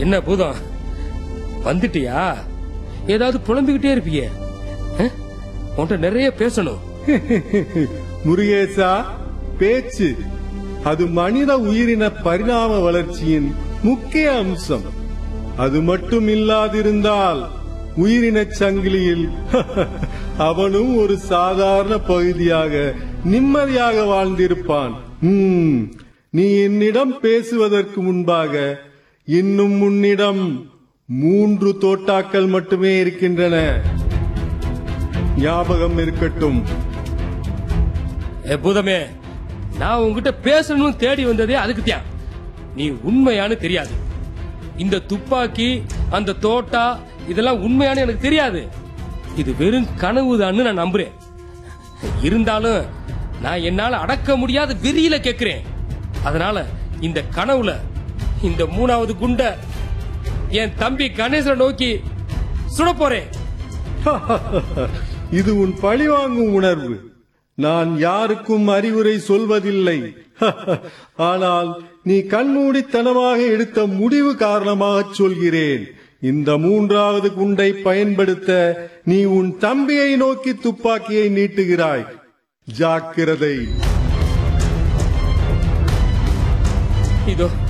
என்ன பூதம் வந்துட்டியா ஏதாவது புலம்பிக்கிட்டே இருப்பியே அஹ்? உன்கிட்ட நிறைய பேசணும் முருகேசா பேச்சு அது மனித உயிரின பரிணாம வளர்ச்சியின் முக்கிய அம்சம் அது மட்டும் இல்லாதிருந்தால் உயிரினச் சங்கிலியில் அவனும் ஒரு சாதாரண பகுதியாக நிம்மதியாக வாழ்ந்திருப்பான் ம், நீ என்னிடம் பேசுவதற்கு முன்பாக இன்னும் உன்னிடம் மூன்று தோட்டாக்கள் மட்டுமே இருக்கின்றன ஞாபகம் இருக்கட்டும் ஏ பூதமே நான் உன்கிட்ட பேசணும்னு தேடி வந்ததே அதுக்கு தான் நீ உண்மையானு தெரியாது இந்த துப்பாக்கி அந்த தோட்டா இதெல்லாம் உண்மையானு எனக்கு தெரியாது இது வெறும் கனவுதான்னு நான் நம்புறேன் இருந்தாலும் நான் என்னால அடக்க முடியாத வெறியில கேக்குறேன் அதனால இந்த கனவுல இந்த மூணாவது குண்ட என் தம்பி கணேசனை நோக்கி சுட போறேன் இது உன் பழிவாங்கும் உணர்வு நான் யாருக்கும் அறிவுரை சொல்வதில்லை ஆனால் நீ கண்மூடித்தனமாக எடுத்த முடிவு காரணமாக சொல்கிறேன் இந்த மூன்றாவது குண்டை பயன்படுத்த நீ உன் தம்பியை நோக்கி துப்பாக்கியை நீட்டுகிறாய் ஜாக்கிரதை இதோ